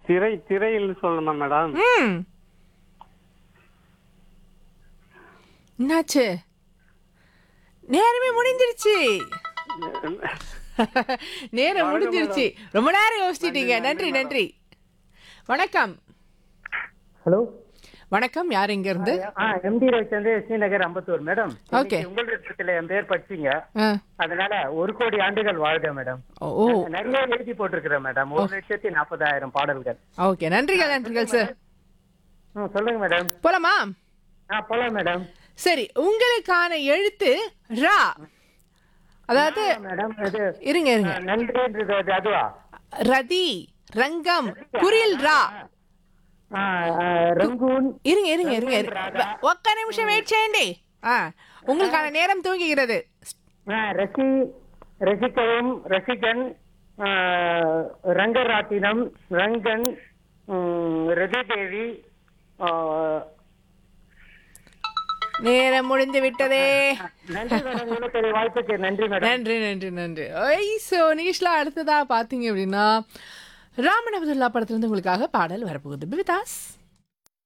திரை திரையில் சொல்லணுமா மேடம் ம் என்னாச்சு நேரமே முடிஞ்சிருச்சு நேரம் முடிஞ்சிருச்சு ரொம்ப நேரம் யோசிச்சிட்டீங்க நன்றி நன்றி வணக்கம் ஹலோ வணக்கம் யார் இங்க இருந்து ஆ MD Ravichandra Srinagar Ambattur madam Okay. இன்னைக்கு உங்கள் இடத்துல என் பேர் படிச்சீங்க ஆ, அதனால ஒரு கோடி ஆண்டுகள் வாழ்க மேடம் ஓ ஓ, நிறைய எழுதி போட்டிருக்கிறேன் மேடம் ஒரு லட்சத்தி நாற்பதாயிரம் பாடல்கள் ஓகே நன்றிகள் நன்றிகள் சார் ம், சொல்லுங்க மேடம் போலாமா ஆ போலாம் மேடம் சரி உங்களுக்கான எழுத்து ரா அதாவது மேடம் இது இருங்க இருங்க ஆ, நன்றின்றது அது அதுவா ரதி ரங்கம் குரில் ரா ஆ, ஆ, ரங்கூன் இருங்க இருங்க இருங்க இருங்க. ఒక్క నిమిషం వెయిట్ చేయండి ఆ, உங்களுக்கான நேரம் தூங்குகிறது ஆ, ரசி ரசிக்கவும் ரசிகன் ஆ, ரங்கராட்டினம் ரங்கன் ம், ரதிதேவி ஆ, நேரம் முடிந்து விட்டதே நன்றி மேடம் இவ்வளவு பெரிய வாய்ப்புக்கு நன்றி மேடம் நன்றி நன்றி நன்றி ஐ ஸோ நிகழ்ச்சியில் அடுத்ததா பார்த்தீங்க அப்படின்னா ராமன் அப்துல்லா படத்துலேருந்து உங்களுக்காக பாடல் வரப்போகுது பிவிதாஸ்